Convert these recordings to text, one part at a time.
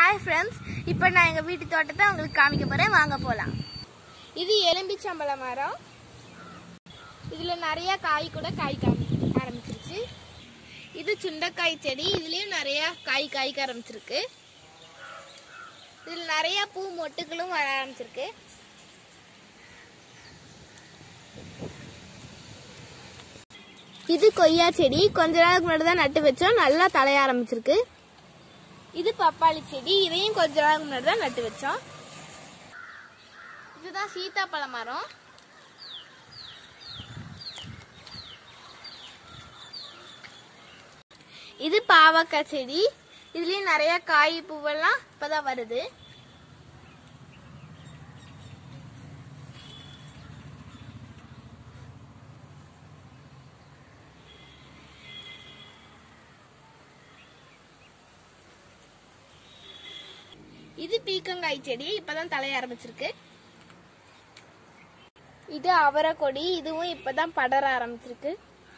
hi friends இப்போ நான் எங்கள் வீட்டு தோட்டத்தை உங்களுக்கு காமிக்க போகிறேன் வாங்க போகலாம் இது எலும்பிச்சம்பழ மரம் இதில் நிறைய காய் கூட காய் காமி ஆரம்பிச்சிருச்சு இது சுண்டைக்காய் செடி இதுலேயும் நிறைய காய் காய்க்க ஆரம்பிச்சிருக்கு இதில் நிறைய பூ மொட்டுகளும் வர ஆரம்பிச்சிருக்கு இது கொய்யா செடி கொஞ்ச நாளுக்கு முன்னாடி தான் நட்டு வச்சோம் நல்லா தலைய ஆரம்பிச்சிருக்கு இது பப்பாளி செடி இதையும் கொஞ்ச நாளுக்கு முன்னாடி தான் நட்டு வச்சோம் இதுதான் சீத்தாப்பழ மரம் இது பாவக்காய் செடி இதுலயும் நிறைய காய் பூவெல்லாம் இப்பதான் வருது இது பீக்கங்காய் செடி இப்பதான் தலைய ஆரம்பிச்சிருக்கு இது அவரை கொடி இதுவும் இப்பதான் படர ஆரம்பிச்சிருக்கு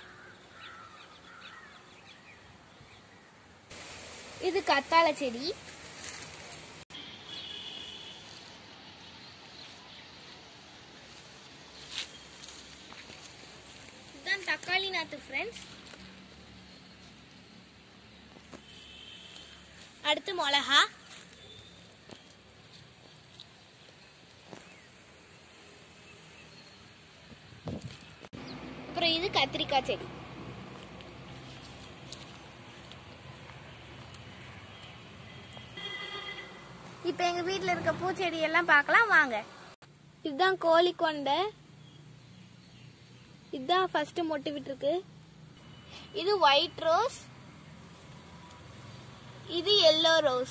இது கத்தாழை செடி இதுதான் தக்காளி நாத்து ஃப்ரெண்ட்ஸ் அடுத்து மிளகா அப்புறம் இது கத்திரிக்காய் செடி இப்போ எங்க வீட்ல இருக்க பூச்செடி எல்லாம் பார்க்கலாம் வாங்க இதுதான் கோழி கொண்டை இதுதான் ஃபர்ஸ்ட் மொட்டு விட்டுருக்கு இது ஒயிட் ரோஸ் இது எல்லோ ரோஸ்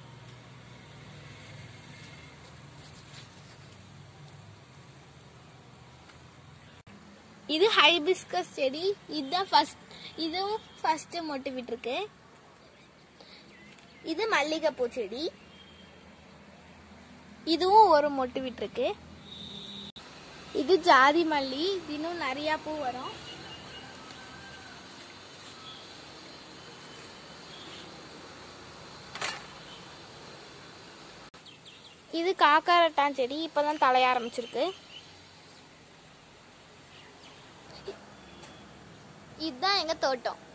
இது ஹைபிஸ்கஸ் செடி இதுதான் ஃபர்ஸ்ட் இதுவும் ஃபர்ஸ்ட் மொட்டு விட்டுருக்கு இது மல்லிகைப்பூ செடி இதுவும் ஒரு மொட்டு விட்டுருக்கு இது ஜாதி மல்லி இது இன்னும் நிறைய பூ வரும் இது காக்காரட்டான் செடி இப்பதான் தலைய ஆரம்பிச்சிருக்கு இதுதான் எங்க தோட்டம்